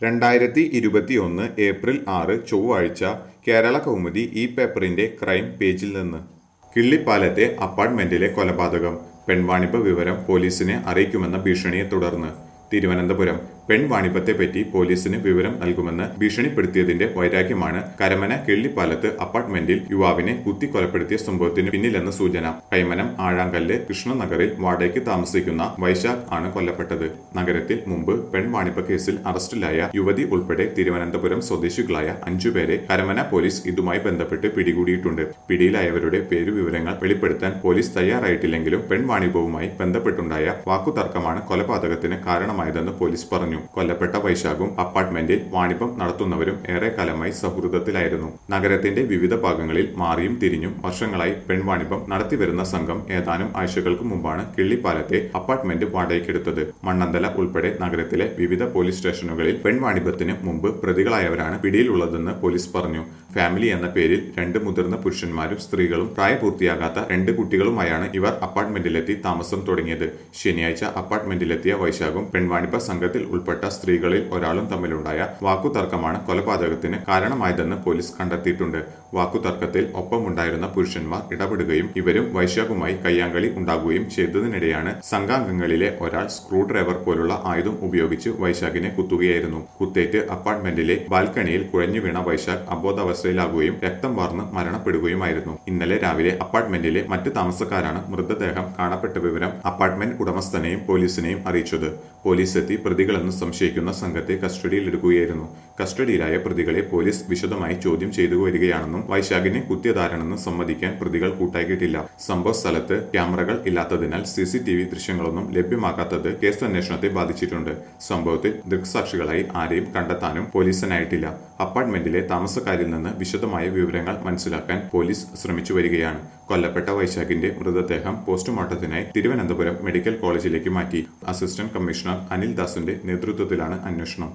രണ്ടായിരത്തി ഇരുപത്തിയൊന്ന് ഏപ്രിൽ ആറ് ചൊവ്വാഴ്ച കേരള കൗമുദി ഈ പേപ്പറിന്റെ ക്രൈം പേജിൽ നിന്ന് കിള്ളിപ്പാലത്തെ അപ്പാർട്ട്മെന്റിലെ കൊലപാതകം പെൺവാണിഭ വിവരം പോലീസിനെ അറിയിക്കുമെന്ന ഭീഷണിയെ തുടർന്ന് തിരുവനന്തപുരം പെൺവാണിഭത്തെപ്പറ്റി പോലീസിന് വിവരം നൽകുമെന്ന് ഭീഷണിപ്പെടുത്തിയതിന്റെ വൈരാഗ്യമാണ് കരമന കിള്ളിപ്പാലത്ത് അപ്പാർട്ട്മെന്റിൽ യുവാവിനെ കുത്തിക്കൊലപ്പെടുത്തിയ സംഭവത്തിന് പിന്നിലെന്ന് സൂചന കൈമനം ആഴാങ്കല്ല് കൃഷ്ണനഗറിൽ വാടകയ്ക്ക് താമസിക്കുന്ന വൈശാഖ് ആണ് കൊല്ലപ്പെട്ടത് നഗരത്തിൽ മുമ്പ് പെൺവാണിഭ കേസിൽ അറസ്റ്റിലായ യുവതി ഉൾപ്പെടെ തിരുവനന്തപുരം സ്വദേശികളായ അഞ്ചുപേരെ കരമന പോലീസ് ഇതുമായി ബന്ധപ്പെട്ട് പിടികൂടിയിട്ടുണ്ട് പിടിയിലായവരുടെ പേരുവിവരങ്ങൾ വെളിപ്പെടുത്താൻ പോലീസ് തയ്യാറായിട്ടില്ലെങ്കിലും പെൺവാണിഭവുമായി ബന്ധപ്പെട്ടുണ്ടായ വാക്കുതർക്കമാണ് കൊലപാതകത്തിന് കാരണമായതെന്ന് പോലീസ് പറഞ്ഞു കൊല്ലപ്പെട്ട വൈശാഖും അപ്പാർട്ട്മെന്റിൽ വാണിഭം നടത്തുന്നവരും ഏറെക്കാലമായി സൗഹൃദത്തിലായിരുന്നു നഗരത്തിന്റെ വിവിധ ഭാഗങ്ങളിൽ മാറിയും തിരിഞ്ഞും വർഷങ്ങളായി പെൺവാണിഭം നടത്തിവരുന്ന സംഘം ഏതാനും ആഴ്ചകൾക്ക് മുമ്പാണ് കിള്ളിപ്പാലത്തെ അപ്പാർട്ട്മെന്റ് വാടകയ്ക്കെടുത്തത് മണ്ണന്തല ഉൾപ്പെടെ നഗരത്തിലെ വിവിധ പോലീസ് സ്റ്റേഷനുകളിൽ പെൺവാണിഭത്തിന് മുമ്പ് പ്രതികളായവരാണ് പിടിയിലുള്ളതെന്ന് പോലീസ് പറഞ്ഞു ഫാമിലി എന്ന പേരിൽ രണ്ട് മുതിർന്ന പുരുഷന്മാരും സ്ത്രീകളും പ്രായപൂർത്തിയാകാത്ത രണ്ട് കുട്ടികളുമായാണ് ഇവർ അപ്പാർട്ട്മെന്റിലെത്തി താമസം തുടങ്ങിയത് ശനിയാഴ്ച അപ്പാർട്ട്മെന്റിലെത്തിയ വൈശാഖും പെൺവാണിഭ സംഘത്തിൽ ഉൾപ്പെട്ട സ്ത്രീകളിൽ ഒരാളും തമ്മിലുണ്ടായ വാക്കുതർക്കമാണ് കൊലപാതകത്തിന് കാരണമായതെന്ന് പോലീസ് കണ്ടെത്തിയിട്ടുണ്ട് വാക്കുതർക്കത്തിൽ ഒപ്പമുണ്ടായിരുന്ന പുരുഷന്മാർ ഇടപെടുകയും ഇവരും വൈശാഖുമായി കയ്യാങ്കളി ഉണ്ടാകുകയും ചെയ്തതിനിടെയാണ് സംഘാംഗങ്ങളിലെ ഒരാൾ സ്ക്രൂ ഡ്രൈവർ പോലുള്ള ആയുധം ഉപയോഗിച്ച് വൈശാഖിനെ കുത്തുകയായിരുന്നു കുത്തേറ്റ് അപ്പാർട്ട്മെന്റിലെ ബാൽക്കണിയിൽ കുഴഞ്ഞു വീണ വൈശാഖ് അബോധാവസ്ഥയിലാകുകയും രക്തം വാർന്ന് മരണപ്പെടുകയുമായിരുന്നു ഇന്നലെ രാവിലെ അപ്പാർട്ട്മെന്റിലെ മറ്റ് താമസക്കാരാണ് മൃതദേഹം കാണപ്പെട്ട വിവരം അപ്പാർട്ട്മെന്റ് ഉടമസ്ഥനെയും പോലീസിനെയും അറിയിച്ചത് പോലീസ് എത്തി പ്രതികളെന്ന് സംശയിക്കുന്ന സംഘത്തെ കസ്റ്റഡിയിലെടുക്കുകയായിരുന്നു കസ്റ്റഡിയിലായ പ്രതികളെ പോലീസ് വിശദമായി ചോദ്യം ചെയ്തു വരികയാണെന്നും വൈശാഖിനെ കുത്തിയതാരാണെന്ന് സമ്മതിക്കാൻ പ്രതികൾ കൂട്ടാക്കിയിട്ടില്ല സംഭവ സ്ഥലത്ത് ക്യാമറകൾ ഇല്ലാത്തതിനാൽ സി സി ടി വി ദൃശ്യങ്ങളൊന്നും ലഭ്യമാക്കാത്തത് കേസ് അന്വേഷണത്തെ ബാധിച്ചിട്ടുണ്ട് സംഭവത്തിൽ ദൃക്സാക്ഷികളായി ആരെയും കണ്ടെത്താനും പോലീസിനായിട്ടില്ല അപ്പാർട്ട്മെന്റിലെ താമസക്കാരിൽ നിന്ന് വിശദമായ വിവരങ്ങൾ മനസ്സിലാക്കാൻ പോലീസ് ശ്രമിച്ചു വരികയാണ് കൊല്ലപ്പെട്ട വൈശാഖിന്റെ മൃതദേഹം പോസ്റ്റ്മോർട്ടത്തിനായി തിരുവനന്തപുരം മെഡിക്കൽ കോളേജിലേക്ക് മാറ്റി അസിസ്റ്റന്റ് കമ്മീഷണർ അനിൽ ദാസിന്റെ നേതൃത്വത്തിലാണ് അന്വേഷണം